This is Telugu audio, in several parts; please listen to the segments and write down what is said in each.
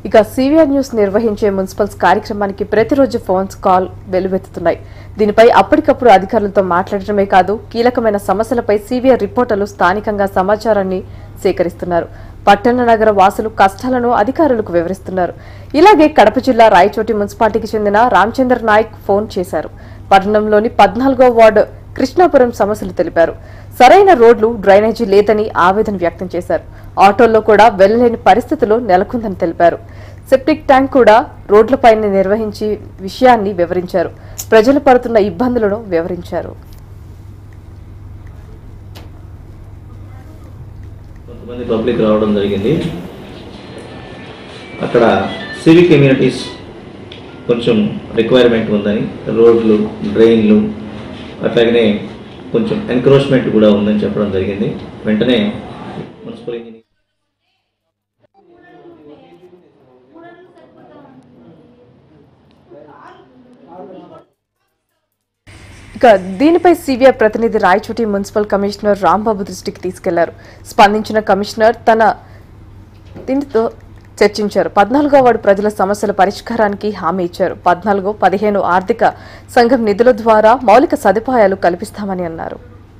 ఇక సివిఆర్ న్యూస్ నిర్వహించే మున్సిపల్స్ కార్యక్రమానికి ప్రతిరోజు ఫోన్స్ కాల్ వెలువెత్తుతున్నాయి దీనిపై అప్పటికప్పుడు అధికారులతో మాట్లాడటమే కాదు కీలకమైన సమస్యలపై సివిఆర్ రిపోర్టర్లు స్థానికంగా సమాచారాన్ని సేకరిస్తున్నారు పట్టణ నగర వాసులు కష్టాలను అధికారులకు వివరిస్తున్నారు ఇలాగే కడప జిల్లా రాయచోటి మున్సిపాలిటీకి చెందిన రామచంద్ర నాయక్ ఫోన్ చేశారు పట్టణంలోని పద్నాలుగో వార్డు కృష్ణాపురం సమస్యలు తెలిపారు సరైన రోడ్లు డ్రైనేజీ లేదని ఆవేదన వ్యక్తం చేశారు ఆటోల్లో కూడా వెళ్లలేని పరిస్థితులు నెలకొందని తెలిపారు సెప్టిక్ ట్యాంక్ కూడా రోడ్లపైన నిర్వహించి విషయాన్ని వివరించారు ప్రజలు పడుతున్న ఇబ్బందులను వివరించారు కొంతమంది పబ్లిక్ రావడం జరిగింది అక్కడ సివిక్ కమ్యూనిటీస్ కొంచెం రిక్వైర్మెంట్ ఉందని రోడ్లు డ్రైన్లు అట్లాగనే కొంచెం ఎంక్రోచ్మెంట్ కూడా ఉందని చెప్పడం జరిగింది వెంటనే మున్సిపల్ ఇంజనీర్ ఇక దీనిపై సిబిఐ ప్రతినిధి రాయచోటి మున్సిపల్ కమిషనర్ రాంబాబు దృష్టికి తీసుకెళ్లారు స్పందించిన కమిషనర్ తన దీనితో చర్చించారు పద్నాలుగో వార్డు ప్రజల సమస్యల పరిష్కారానికి హామీ ఇచ్చారు పద్నాలుగు పదిహేను ఆర్థిక సంఘం నిధుల ద్వారా మౌలిక సదుపాయాలు కల్పిస్తామని అన్నారు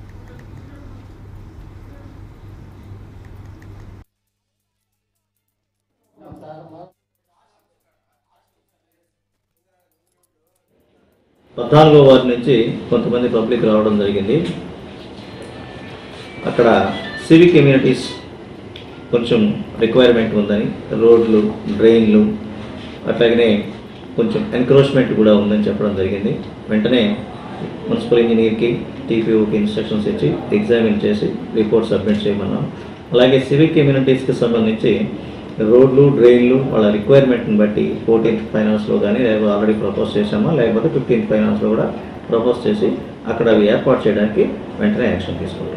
పద్నాలుగో వార్డు నుంచి కొంతమంది పబ్లిక్ రావడం జరిగింది అక్కడ సివిక్ కమ్యూనిటీస్ కొంచెం రిక్వైర్మెంట్ ఉందని రోడ్లు డ్రైన్లు అట్లాగనే కొంచెం ఎంక్రోచ్మెంట్ కూడా ఉందని చెప్పడం జరిగింది వెంటనే మున్సిపల్ ఇంజనీర్కి టీపీఓకి ఇన్స్ట్రక్షన్స్ ఇచ్చి ఎగ్జామిన్ చేసి రిపోర్ట్ సబ్మిట్ చేయమన్నాం అలాగే సివిక్ కమ్యూనిటీస్కి సంబంధించి రోడ్లు డ్రైన్లు వాళ్ళ రిక్వైర్మెంట్ని బట్టి ఫోర్టీన్త్ ఫైనాన్స్లో కానీ లేకపోతే ఆల్రెడీ ప్రపోజ్ చేసామా లేకపోతే ఫిఫ్టీన్త్ ఫైనాన్స్లో కూడా ప్రపోజ్ చేసి అక్కడ అవి ఏర్పాటు చేయడానికి వెంటనే యాక్షన్ తీసుకుంటాం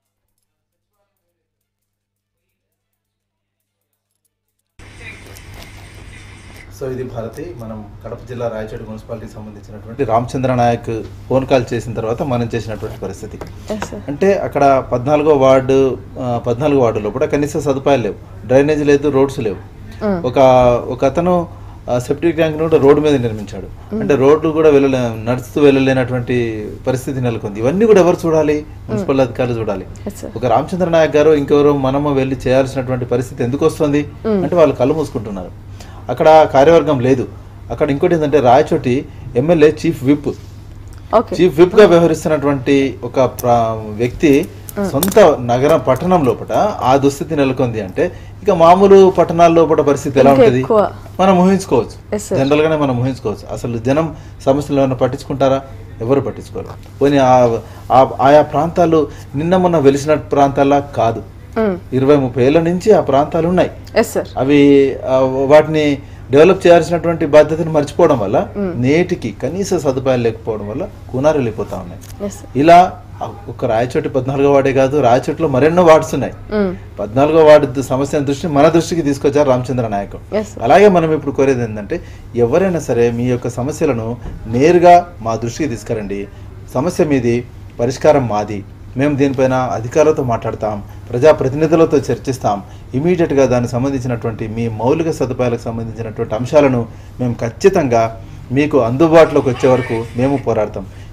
సో ఇది భారతి మనం కడప జిల్లా రాయచోటి మున్సిపాలిటీకి సంబంధించినటువంటి రామచంద్ర నాయక్ ఫోన్ కాల్ చేసిన తర్వాత మనం చేసినటువంటి పరిస్థితి అంటే అక్కడ పద్నాలుగో వార్డు ఆ, పద్నాలుగో వార్డులో కూడా కనీస సదుపాయాలు లేవు డ్రైనేజ్ లేదు రోడ్స్ లేవు ఒక ఒక అతను ఆ, సెప్టిక్ ట్యాంక్ కూడా రోడ్డు మీద నిర్మించాడు అంటే రోడ్డు కూడా వెళ్ళలే నడుస్తూ వెళ్ళలేనటువంటి పరిస్థితి నెలకొంది ఇవన్నీ కూడా ఎవరు చూడాలి మున్సిపల్ అధికారులు చూడాలి Yes, sir. ఒక రామచంద్ర నాయక్ గారు ఇంకెవరో మనము వెళ్ళి చేయాల్సినటువంటి పరిస్థితి ఎందుకు వస్తుంది అంటే వాళ్ళు కళ్ళు మూసుకుంటున్నారు అక్కడ కార్యవర్గం లేదు అక్కడ ఇంకోటి ఏంటంటే Rayachoti MLA chief whip okay chief whip గా వ్యవహరిస్తున్నటువంటి ఒక ప్ర- వ్యక్తి సొంత నగరం పట్టణం లోపల ఆ దుస్థితి నెలకొంది అంటే ఇక మామూలు పట్టణాల లోపల పరిస్థితి ఎలా ఇంకా ఉంటుంది ఎక్కువ. మనం ఊహించుకోవచ్చు Yes, sir. జనరల్ గానే మనం ఊహించుకోవచ్చు అసలు జనం సమస్యలు ఏమైనా పట్టించుకుంటారా ఎవరు పట్టించుకోరు పోనీ ఆ- ఆ- ఆయా ప్రాంతాలు నిన్న మొన్న వెలిసిన ప్రాంతాలా కాదు ఇరవై ముప్పై ఏళ్ళ నుంచి ఆ ప్రాంతాలు ఉన్నాయి ఎస్ సార్ అవి ఆ, వాటిని డెవలప్ చేయాల్సినటువంటి బాధ్యతను మర్చిపోవడం వల్ల నేటికి కనీస సదుపాయాలు లేకపోవడం వల్ల కూనారు వెళ్ళిపోతా ఉన్నాయి ఎస్ ఇలా ఆ ఒక రాయచోటి పద్నాలుగో వార్డే కాదు రాయచోటిలో మరెన్నో వార్డ్స్ ఉన్నాయి పద్నాలుగో వార్డు ద- సమస్యను దృష్టి మన దృష్టికి తీసుకొచ్చారు రామచంద్ర నాయక్ ఎస్ అలాగే మనం ఇప్పుడు కోరేది ఏంటంటే ఎవరైనా సరే మీ యొక్క సమస్యలను నేరుగా మా దృష్టికి తీసుకురండి సమస్య మీది పరిష్కారం మాది మేము దీనిపైన అధికారులతో మాట్లాడతాం ప్రజాప్రతినిధులతో చర్చిస్తాం ఇమీడియట్గా దానికి సంబంధించినటువంటి మీ మౌలిక సదుపాయాలకు సంబంధించినటువంటి అంశాలను మేము ఖచ్చితంగా మీకు అందుబాటులోకి వచ్చే వరకు మేము పోరాడతాం